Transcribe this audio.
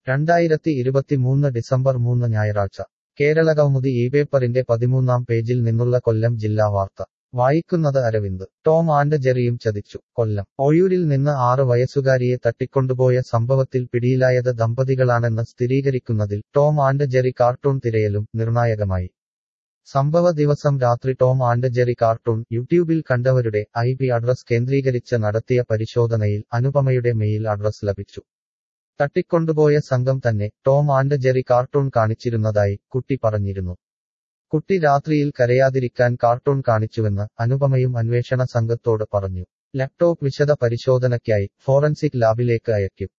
രണ്ടായിരത്തി ഇരുപത്തിമൂന്ന് ഡിസംബർ മൂന്ന് ഞായറാഴ്ച കേരളകൗമുദി ഈ പേപ്പറിന്റെ പതിമൂന്നാം പേജിൽ നിന്നുള്ള കൊല്ലം ജില്ലാ വാർത്ത വായിക്കുന്നത് അരവിന്ദ് ടോം ആൻഡ് ജെറിയും ചതിച്ചു കൊല്ലം ഒഴൂരിൽ നിന്ന് ആറ് വയസ്സുകാരിയെ തട്ടിക്കൊണ്ടുപോയ സംഭവത്തിൽ പിടിയിലായത് ദമ്പതികളാണെന്ന് സ്ഥിരീകരിക്കുന്നതിൽ ടോം ആൻഡ് ജെറി കാർട്ടൂൺ തിരയലും നിർണായകമായി സംഭവ ദിവസം രാത്രി ടോം ആൻഡ് ജെറി കാർട്ടൂൺ യൂട്യൂബിൽ കണ്ടവരുടെ ഐ പി അഡ്രസ് കേന്ദ്രീകരിച്ച് നടത്തിയ പരിശോധനയിൽ അനുപമയുടെ മെയിൽ അഡ്രസ് ലഭിച്ചു തട്ടിക്കൊണ്ടുപോയ സംഘം തന്നെ ടോം ആൻഡ് ജെറി കാർട്ടൂൺ കാണിച്ചിരുന്നതായി കുട്ടി പറഞ്ഞിരുന്നു കുട്ടി രാത്രിയിൽ കരയാതിരിക്കാൻ കാർട്ടൂൺ കാണിച്ചുവെന്ന് അനുപമയും അന്വേഷണ സംഘത്തോട് പറഞ്ഞു ലാപ്ടോപ്പ് വിശദ പരിശോധനയ്ക്കായി ഫോറൻസിക് ലാബിലേക്ക് അയക്കും